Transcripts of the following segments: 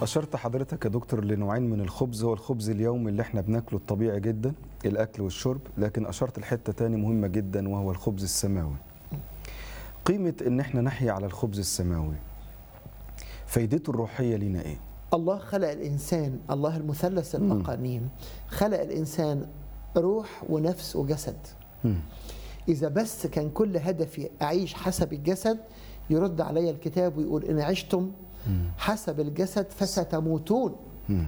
أشرت حضرتك يا دكتور لنوعين من الخبز هو الخبز اليومي اللي احنا بناكله الطبيعي جدا الأكل والشرب لكن أشرت لحتة تاني مهمة جدا وهو الخبز السماوي قيمة إن احنا نحيا على الخبز السماوي فايدته الروحية لينا إيه؟ الله خلق الإنسان الله المثلث الأقانيم خلق الإنسان روح ونفس وجسد مم. إذا بس كان كل هدفي أعيش حسب الجسد يرد علي الكتاب ويقول إن عشتم حسب الجسد فستموتون مم.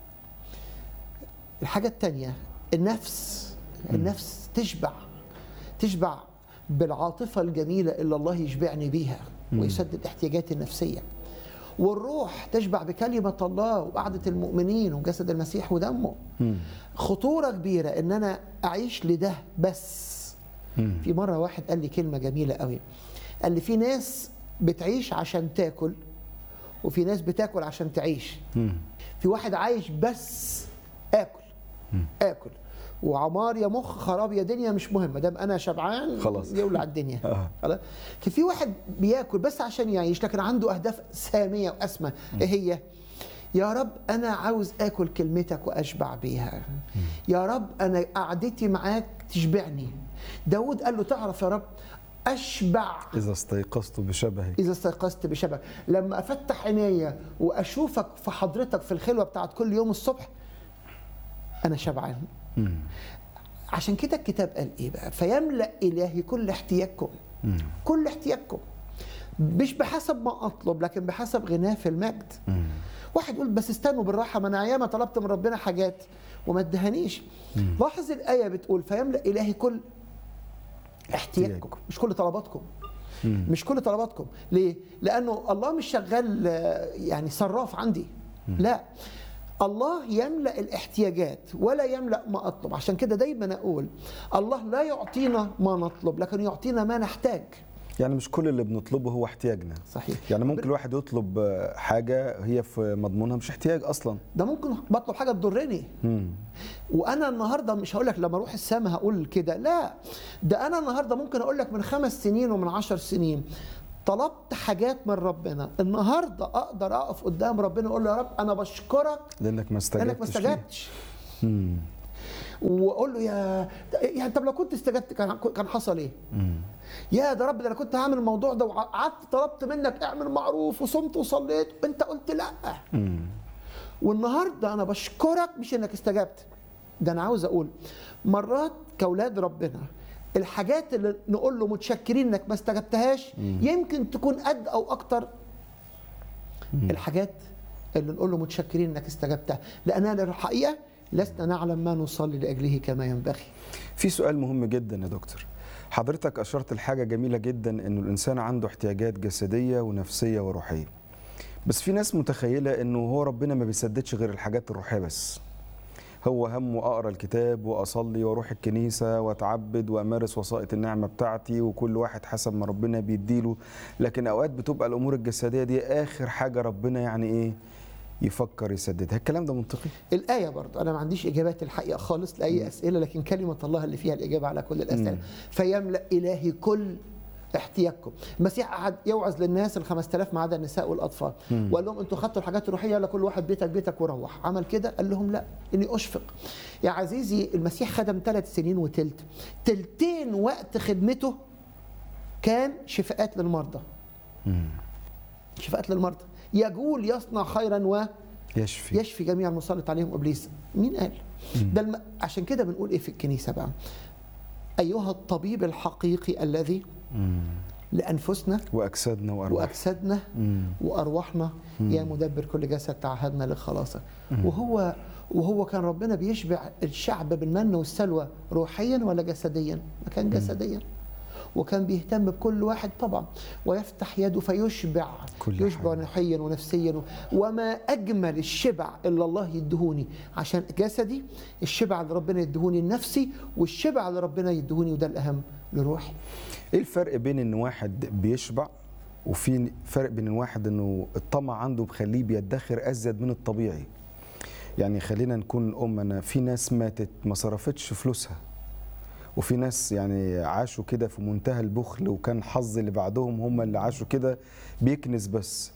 الحاجة التانية النفس النفس تشبع تشبع بالعاطفة الجميلة اللي الله يشبعني بيها ويسدد احتياجاتي النفسية والروح تشبع بكلمة الله وقعدة المؤمنين وجسد المسيح ودمه مم. خطورة كبيرة ان انا اعيش لده بس مم. في مرة واحد قال لي كلمة جميلة قوي قال لي في ناس بتعيش عشان تاكل وفي ناس بتاكل عشان تعيش مم. في واحد عايش بس اكل اكل وعمار يا مخ خراب يا دنيا مش مهم ما دام انا شبعان خلاص. يولع الدنيا آه. خلاص كان في واحد بياكل بس عشان يعيش لكن عنده اهداف ساميه واسمى ايه هي يا رب انا عاوز اكل كلمتك واشبع بيها يا رب انا قعدتي معاك تشبعني داود قال له تعرف يا رب اشبع إذا استيقظت بشبهك اذا استيقظت بشبك لما افتح عينيا واشوفك في حضرتك في الخلوه بتاعت كل يوم الصبح انا شبعان مم. عشان كده الكتاب قال ايه بقى فيملا الهي كل احتياجكم مم. كل احتياجكم مش بحسب ما اطلب لكن بحسب غناه في المجد مم. واحد يقول بس استنوا بالراحه ما انا ياما طلبت من ربنا حاجات وما ادهانيش لاحظ الايه بتقول فيملا الهي كل احتياجكم مش كل طلباتكم مم. مش كل طلباتكم ليه لانه الله مش شغال آه، يعني صراف عندي لا الله يملا الاحتياجات ولا يملا ما اطلب عشان كده دايما اقول الله لا يعطينا ما نطلب لكن يعطينا ما نحتاج يعني مش كل اللي بنطلبه هو احتياجنا صحيح يعني ممكن الواحد يطلب آه، حاجة هي في مضمونها مش احتياج أصلا ده ممكن بطلب حاجه تضرني مم. وانا النهارده مش هقول لك لما اروح السما هقول كده لا ده انا النهارده ممكن اقول لك من خمس سنين ومن عشر سنين طلبت حاجات من ربنا النهارده اقدر اقف قدام ربنا اقول له يا رب انا بشكرك لأنك ما استجبتش لانك ما ليه. استجبتش مم. واقول له يا يعني طب لو كنت استجبت كان كان حصل ايه؟ مم. يا ده رب ده انا كنت هعمل الموضوع ده وقعدت طلبت منك اعمل معروف وصمت وصليت وانت قلت لا مم. والنهارده انا بشكرك مش انك استجبت ده انا عاوز اقول مرات كاولاد ربنا الحاجات اللي نقول له متشكرين انك ما استجبتهاش يمكن تكون قد او اكتر الحاجات اللي نقول له متشكرين انك استجبتها لاننا الحقيقه لسنا نعلم ما نصلي لاجله كما ينبغي في سؤال مهم جدا يا دكتور حضرتك أشرت لحاجة جميلة جدا إنه الإنسان عنده احتياجات جسدية ونفسية وروحية بس في ناس متخيلة إنه هو ربنا ما بيسددش غير الحاجات الروحية بس هو همه أقرأ الكتاب وأصلي وأروح الكنيسة وأتعبد وأمارس وسائط النعمة بتاعتي وكل واحد حسب ما ربنا بيديله لكن أوقات بتبقى الأمور الجسدية دي آخر حاجة ربنا يعني إيه يفكر يسددها الكلام ده منطقي الآية برضه أنا ما عنديش إجابات الحقيقة خالص لأي أسئلة لكن كلمة الله اللي فيها الإجابة على كل الأسئلة مم. فيملأ إلهي كل احتياجكم المسيح قعد يوعظ للناس ال 5000 ما عدا النساء والاطفال وقال لهم انتوا خدتوا الحاجات الروحيه يلا كل واحد بيتك بيتك وروح عمل كده قال لهم لا اني اشفق يا عزيزي المسيح خدم ثلاث سنين وتلت تلتين وقت خدمته كان شفاءات للمرضى شفاءات للمرضى يجول يصنع خيرا و يشفي يشفي جميع المسلط عليهم ابليس مين قال ده الم... عشان كده بنقول ايه في الكنيسه بقى ايها الطبيب الحقيقي الذي مم. لانفسنا وأجسادنا وأرواحنا واجسادنا مم. وارواحنا يا مدبر كل جسد تعهدنا لخلاصك وهو وهو كان ربنا بيشبع الشعب بالمن والسلوى روحيا ولا جسديا؟ ما كان جسديا وكان بيهتم بكل واحد طبعا ويفتح يده فيشبع كل يشبع حاجة. روحيا ونفسيا و- وما اجمل الشبع اللي الله يدهوني عشان جسدي الشبع اللي ربنا يدهوني النفسي والشبع اللي ربنا يدهوني وده الاهم لروحي ايه الفرق بين ان واحد بيشبع وفي فرق بين الواحد انه الطمع عنده بخليه بيدخر ازيد من الطبيعي يعني خلينا نكون امنا في ناس ماتت ما صرفتش فلوسها وفي ناس يعني عاشوا كده في منتهى البخل وكان حظ اللي بعدهم هم اللي عاشوا كده بيكنس بس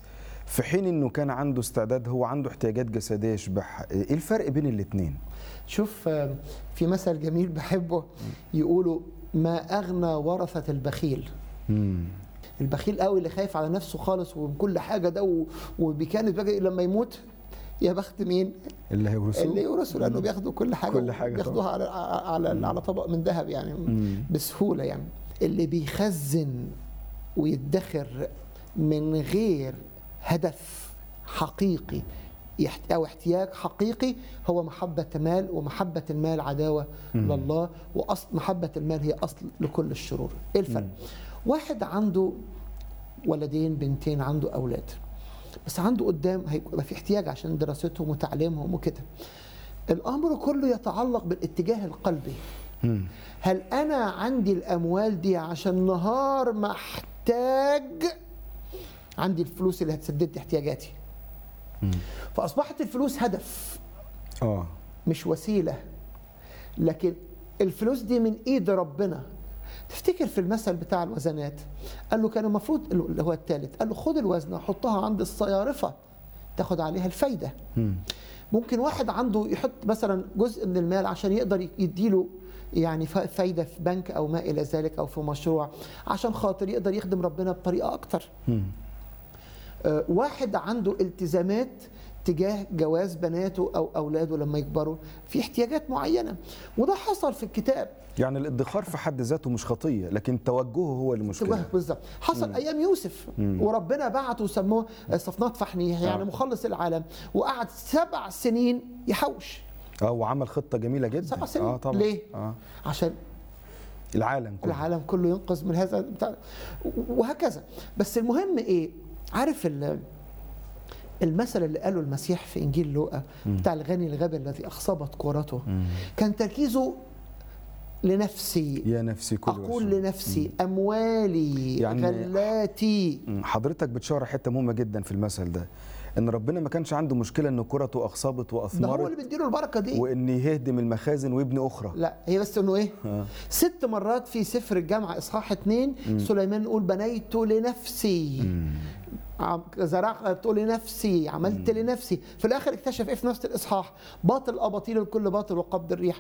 في حين انه كان عنده استعداد هو عنده احتياجات جسديه يشبعها ايه الفرق بين الاثنين شوف آه، في مثل جميل بحبه يقولوا ما اغنى ورثه البخيل البخيل قوي اللي خايف على نفسه خالص وكل حاجه ده و- وبيكانت بقى لما يموت يا بخت مين اللي هيورثوه اللي يورثوا لانه بياخدوا كل حاجه كل حاجة بياخدوها على على على طبق من ذهب يعني بسهوله يعني اللي بيخزن ويدخر من غير هدف حقيقي يحت- او احتياج حقيقي هو محبه مال ومحبه المال عداوه لله واصل محبه المال هي اصل لكل الشرور ايه الفرق واحد عنده ولدين بنتين عنده اولاد بس عنده قدام هيبقى في احتياج عشان دراستهم وتعليمهم وكده الامر كله يتعلق بالاتجاه القلبي مم. هل انا عندي الاموال دي عشان نهار ما احتاج عندي الفلوس اللي هتسدد لي احتياجاتي فاصبحت الفلوس هدف اه مش وسيله لكن الفلوس دي من ايد ربنا تفتكر في المثل بتاع الوزنات قال له كان المفروض اللي هو الثالث قال له خد الوزنه حطها عند الصيارفه تاخد عليها الفايده مم. ممكن واحد عنده يحط مثلا جزء من المال عشان يقدر يديله يعني فا- فايده في بنك او ما الى ذلك او في مشروع عشان خاطر يقدر يخدم ربنا بطريقه اكتر مم. آه، واحد عنده التزامات تجاه جواز بناته او اولاده لما يكبروا في احتياجات معينه وده حصل في الكتاب يعني الادخار في حد ذاته مش خطيه لكن توجهه هو اللي مشكله تجاه بالظبط حصل ايام يوسف وربنا بعته وسموه صفنات فحنيه يعني آه. مخلص العالم وقعد سبع سنين يحوش اه وعمل خطه جميله جدا سبع سنين اه طبعا ليه؟ اه عشان العالم كله العالم كله ينقذ من هذا بتاع وهكذا بس المهم ايه عارف ال- المثل اللي قاله المسيح في انجيل لوقا بتاع الغني الغبي الذي اخصبت كورته كان تركيزه لنفسي يا نفسي كل اقول لنفسي اموالي يعني غلاتي مم. حضرتك بتشرح حته مهمه جدا في المثل ده ان ربنا ما كانش عنده مشكله ان كرته اخصبت ده هو واثمرت اللي بيديله البركه دي وان يهدم المخازن ويبني اخرى لا هي بس انه ايه آه. ست مرات في سفر الجامعة اصحاح اتنين سليمان يقول بنيت لنفسي عم- زرعت لنفسي عملت لنفسي في الاخر اكتشف ايه في نفس الاصحاح باطل اباطيل الكل باطل وقبض الريح